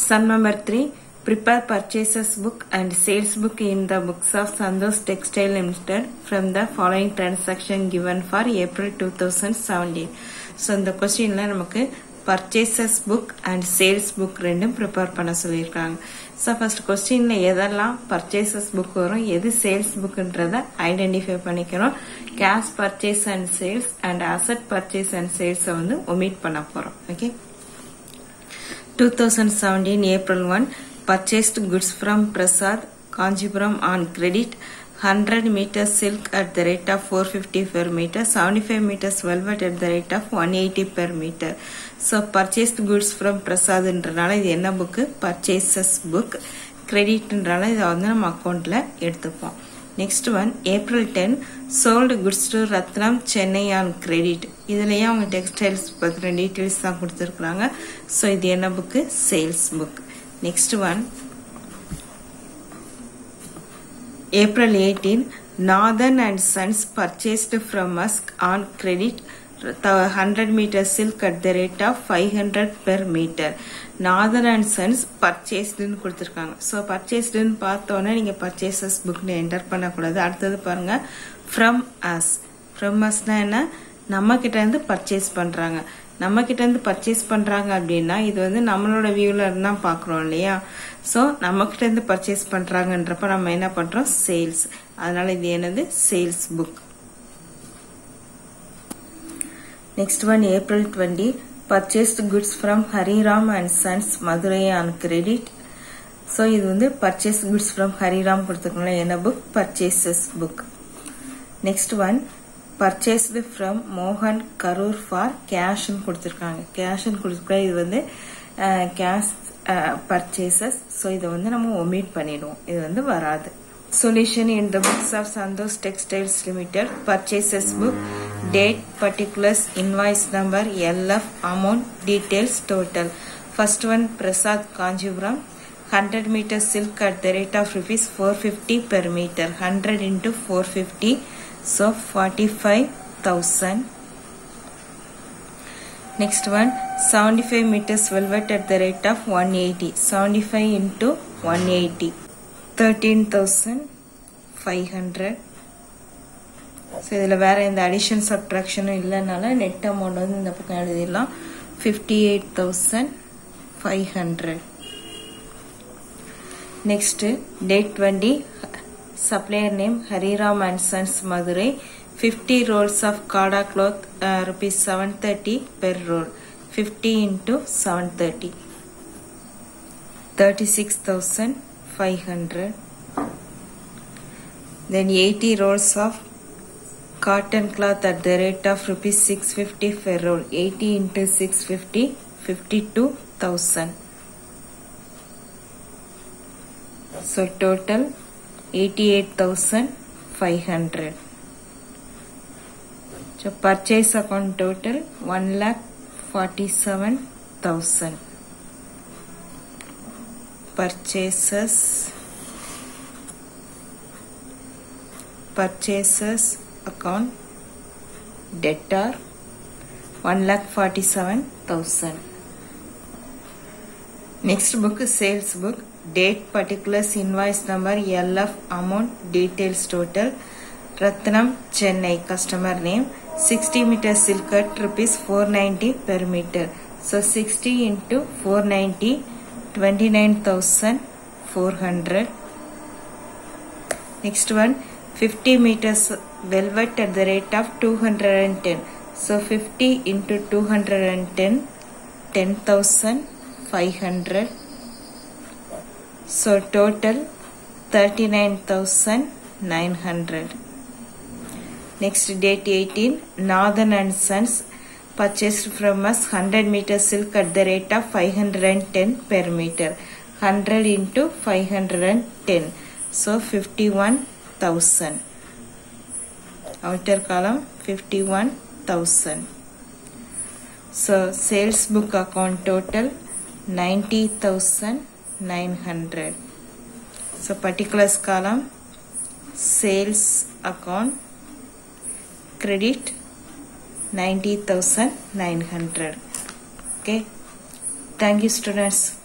Sum number 3. Prepare purchases book and sales book in the books of Sandoz Textile Limited from the following transaction given for April 2017. So இந்த கொஸ்டினில் நமக்கு purchases book and sales book ரெண்டும் prepare பண்ண சொல்லியிருக்காங்க so first கொஸ்டினில் எதெல்லாம் purchases book வரும் எது சேல்ஸ் புக்குன்றத ஐடென்டிஃபை பண்ணிக்கிறோம் cash purchase and sales and asset purchase and சேல்ஸை வந்து ஒமிட் பண்ண போகிறோம் okay 2017 April 1 purchased goods from Prasad Kanjipuram on credit 100 meters silk at the rate of 450 per meter 75 meters velvet at the rate of 180 per meter so purchased goods from Prasad ன்றனால இது என்ன book purchases book கிரெடிட்ன்றனால இதை வந்து நம்ம அக்கௌண்ட்ல எடுத்துப்போம் next one April ten sold goods to Rathnam Chennai on credit இதுலயே அவங்க டெக்ஸ்டைல்ஸ் பற்றின டீட்டெயில்ஸ் தான் கொடுத்துருக்குறாங்க ஸோ இது என்ன book sales book next one April eighteen Nathan and sons purchased from Musk on credit hundred meter silk at the rate of five hundred per meter Nathan and sons பர்ச்சேஸ்டுன்னு கொடுத்துருக்காங்க so பர்ச்சேஸ்டுன்னு பார்த்தோன்னே நீங்கள் purchases புக்னு enter பண்ணக்கூடாது அடுத்தது பாருங்க from us from அஸ்னா என்ன நம்ம கிட்ட இருந்து பர்ச்சேஸ் பண்றாங்க நம்ம கிட்ட இருந்து பர்ச்சேஸ் பண்றாங்க அப்படின்னா இது வந்து நம்மளோட வியூல இருந்து தான் பாக்குறோம் இல்லையா ஸோ நம்ம கிட்ட இருந்து பர்ச்சேஸ் பண்றாங்கன்றப்ப நம்ம என்ன பண்றோம் சேல்ஸ் அதனால இது என்னது sales book next one April twenty purchased goods from Hariram and sons Madurai on credit so இது வந்து பர்ச்சேஸ் குட்ஸ் ஃப்ரம் ஹரிராம் கொடுத்துருக்கோம்ல என்ன book purchases book next one purchased from மோகன் கரூர் ஃபார் கேஷ்னு கொடுத்துருக்காங்க கேஷ்னு கொடுத்துருக்கா இது வந்து கேஷ் பர்ச்சேசஸ் ஸோ இதை வந்து நம்ம ஒமிட் பண்ணிடுவோம் இது வந்து வராது solution in the books of Santhosh textiles limited purchases book date particulars invoice number LF amount details total first one Prasad Kanchipuram 100 meter silk at the rate of rupees 450 per meter 100 into 450 so 45000 next one 75 meters velvet at the rate of 180 75 into 180 13500 so இதில் வேற எந்த addition சப்ட்ராக்ஷனும் இல்லைனால net amount வந்து இந்த பக்கம் எழுதிடலாம் fifty eight thousand five hundred Next, date 20, supplier name Hariram and Sons Madurai, 50 rolls of Kada cloth, uh, rupees 730 per roll, 50 into 730, 36,500. Then 80 rolls of cotton cloth at the rate of rupees 650 per roll, 80 into 650, 52,000. So total 88,500. So purchase account total 1 lakh 47,000. Purchases purchases account debtor 1 lakh 47,000. Next book is sales book date particulars invoice number LF amount details total Ratnam Chennai customer name 60 meter silk cut rupees 490 per meter so 60 into 490 29400 next one 50 meters velvet at the rate of 210 so 50 into 210 10500 so total 39,900. Next date 18. Northern and Sons purchased from us 100 meter silk at the rate of 510 per meter. 100 into 510. So 51,000. Outer column 51,000. So sales book account total 90,000. 900 so particulars column sales account credit 90900 okay thank you students